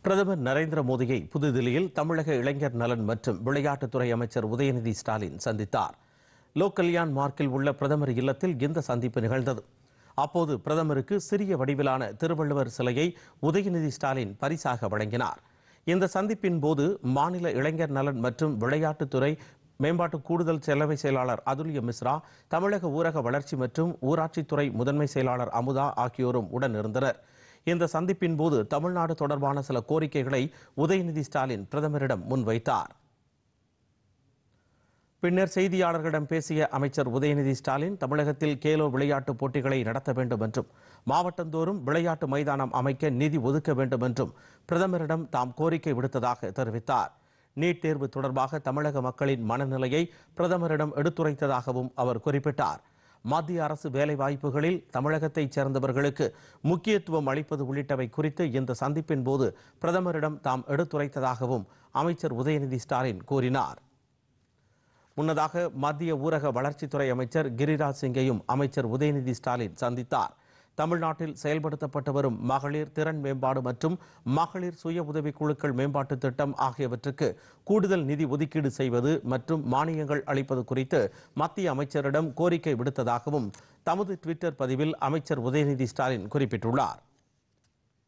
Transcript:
பிரதமர் நரேந்திர மோடியை புதுதில்லியில் தமிழக இளைஞர் நலன் மற்றும் விளையாட்டுத்துறை அமைச்சர் உதயநிதி ஸ்டாலின் சந்தித்தார் லோக் கல்யாண் மார்க்கில் உள்ள பிரதமர் இல்லத்தில் இந்த சந்திப்பு நிகழ்ந்தது அப்போது பிரதமருக்கு சிறிய வடிவிலான திருவள்ளுவர் சிலையை உதயநிதி ஸ்டாலின் பரிசாக வழங்கினார் இந்த சந்திப்பின் போது மாநில இளைஞர் நலன் மற்றும் விளையாட்டுத்துறை மேம்பாட்டு கூடுதல் தலைமை செயலாளர் அதுல்ய மிஸ்ரா தமிழக ஊரக வளர்ச்சி மற்றும் ஊராட்சித்துறை முதன்மை செயலாளர் அமுதா ஆகியோரும் உடன் இருந்தனர் இந்த சந்திப்பின் போது தமிழ்நாடு தொடர்பான சில கோரிக்கைகளை உதயநிதி ஸ்டாலின் பிரதமரிடம் முன்வைத்தார் பின்னர் செய்தியாளர்களிடம் பேசிய அமைச்சர் உதயநிதி ஸ்டாலின் தமிழகத்தில் கேலோ விளையாட்டுப் போட்டிகளை நடத்த வேண்டும் என்றும் மாவட்டந்தோறும் விளையாட்டு மைதானம் அமைக்க நிதி ஒதுக்க வேண்டும் என்றும் பிரதமரிடம் தாம் கோரிக்கை விடுத்ததாக தெரிவித்தார் நீட் தேர்வு தொடர்பாக தமிழக மக்களின் மனநிலையை பிரதமரிடம் எடுத்துரைத்ததாகவும் அவர் குறிப்பிட்டார் மத்திய அரசு வேலைவாய்ப்புகளில் தமிழகத்தைச் சேர்ந்தவர்களுக்கு முக்கியத்துவம் அளிப்பது உள்ளிட்டவை குறித்து இந்த சந்திப்பின் போது பிரதமரிடம் தாம் எடுத்துரைத்ததாகவும் அமைச்சர் உதயநிதி ஸ்டாலின் கூறினார் முன்னதாக மத்திய ஊரக வளர்ச்சித்துறை அமைச்சர் கிரிராஜ் சிங்கையும் அமைச்சர் உதயநிதி ஸ்டாலின் சந்தித்தார் தமிழ்நாட்டில் செயல்படுத்தப்பட்டு வரும் மகளிர் திறன் மேம்பாடு மற்றும் மகளிர் சுய உதவிக் குழுக்கள் மேம்பாட்டுத் திட்டம் ஆகியவற்றுக்கு கூடுதல் நிதி ஒதுக்கீடு செய்வது மற்றும் மானியங்கள் அளிப்பது குறித்து மத்திய அமைச்சரிடம் கோரிக்கை விடுத்ததாகவும் தமது ட்விட்டர் பதிவில் அமைச்சர் உதயநிதி ஸ்டாலின் குறிப்பிட்டுள்ளார்